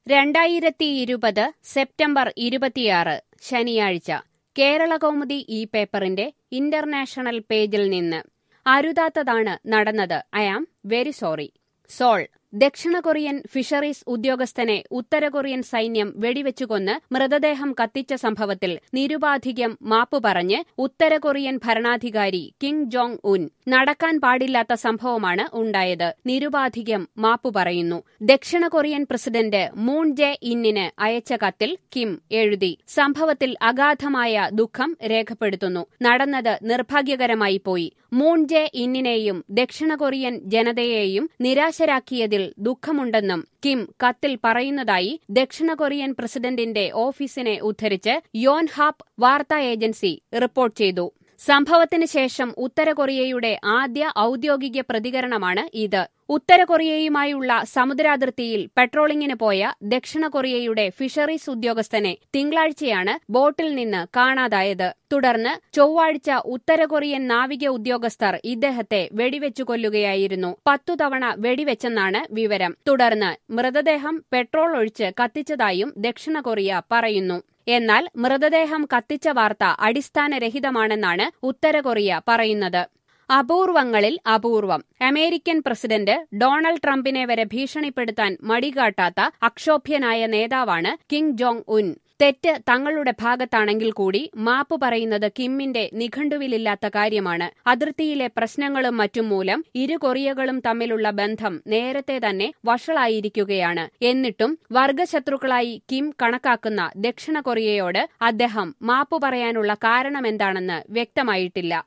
രണ്ടായിരത്തി ഇരുപത് സെപ്റ്റംബർ ഇരുപത്തിയാറ് ശനിയാഴ്ച കേരളകൗമുദി ഈ പേപ്പറിന്റെ ഇന്റർനാഷണൽ പേജിൽ നിന്ന് അരുതാത്തതാണ് നടന്നത് I am very sorry Seoul ദക്ഷിണ കൊറിയൻ ഫിഷറീസ് ഉദ്യോഗസ്ഥനെ ഉത്തര കൊറിയൻ സൈന്യം വെടിവെച്ചുകൊന്ന് മൃതദേഹം കത്തിച്ച സംഭവത്തിൽ നിരുപാധികം മാപ്പു പറഞ്ഞ് ഉത്തര കൊറിയൻ ഭരണാധികാരി കിം ജോങ് ഉൻ നടക്കാൻ പാടില്ലാത്ത സംഭവമാണ് ഉണ്ടായത് നിരുപാധികം മാപ്പു പറയുന്നു ദക്ഷിണ കൊറിയൻ പ്രസിഡന്റ് മൂൺ ജെ ഇന്നിന് അയച്ച കത്തിൽ കിം എഴുതി സംഭവത്തിൽ അഗാധമായ ദുഃഖം രേഖപ്പെടുത്തുന്നു നടന്നത് നിർഭാഗ്യകരമായി പോയി മൂൺ ജെ ഇന്നിനെയും ദക്ഷിണ കൊറിയൻ ജനതയെയും നിരാശരാക്കിയതിൽ ദുഃഖമുണ്ടെന്നും കിം കത്തിൽ പറയുന്നതായി ദക്ഷിണ കൊറിയൻ പ്രസിഡന്റിന്റെ ഓഫീസിനെ ഉദ്ധരിച്ച് യോൻഹാപ്പ് വാർത്താ ഏജൻസി റിപ്പോർട്ട് ചെയ്തു സംഭവത്തിന് ശേഷം ഉത്തര കൊറിയയുടെ ആദ്യ ഔദ്യോഗിക പ്രതികരണമാണ് ഇത് ഉത്തര കൊറിയയുമായുള്ള സമുദ്രാതിർത്തിയിൽ പെട്രോളിംഗിന് പോയ ദക്ഷിണ കൊറിയയുടെ ഫിഷറീസ് ഉദ്യോഗസ്ഥനെ തിങ്കളാഴ്ചയാണ് ബോട്ടിൽ നിന്ന് കാണാതായത് തുടർന്ന് ചൊവ്വാഴ്ച ഉത്തര കൊറിയൻ നാവിക ഉദ്യോഗസ്ഥർ ഇദ്ദേഹത്തെ വെടിവെച്ചു കൊല്ലുകയായിരുന്നു പത്തു തവണ വെടിവെച്ചെന്നാണ് വിവരം തുടർന്ന് മൃതദേഹം പെട്രോൾ ഒഴിച്ച് കത്തിച്ചതായും ദക്ഷിണ കൊറിയ പറയുന്നു എന്നാൽ മൃതദേഹം കത്തിച്ച വാർത്ത അടിസ്ഥാനരഹിതമാണെന്നാണ് ഉത്തര കൊറിയ പറയുന്നത് അപൂർവങ്ങളിൽ അപൂർവം അമേരിക്കൻ പ്രസിഡന്റ് ഡൊണാൾഡ് ട്രംപിനെ വരെ ഭീഷണിപ്പെടുത്താൻ മടികാട്ടാത്ത അക്ഷോഭ്യനായ നേതാവാണ് കിം ജോങ് ഉൻ തെറ്റ് തങ്ങളുടെ ഭാഗത്താണെങ്കിൽ കൂടി മാപ്പ് പറയുന്നത് കിമ്മിന്റെ നിഘണ്ടുവിലില്ലാത്ത കാര്യമാണ് അതിർത്തിയിലെ പ്രശ്നങ്ങളും മറ്റും മൂലം ഇരു കൊറിയകളും തമ്മിലുള്ള ബന്ധം നേരത്തെ തന്നെ വഷളായിരിക്കുകയാണ് എന്നിട്ടും വർഗശത്രുക്കളായി കിം കണക്കാക്കുന്ന ദക്ഷിണ കൊറിയയോട് അദ്ദേഹം മാപ്പു പറയാനുള്ള കാരണമെന്താണെന്ന് വ്യക്തമായിട്ടില്ല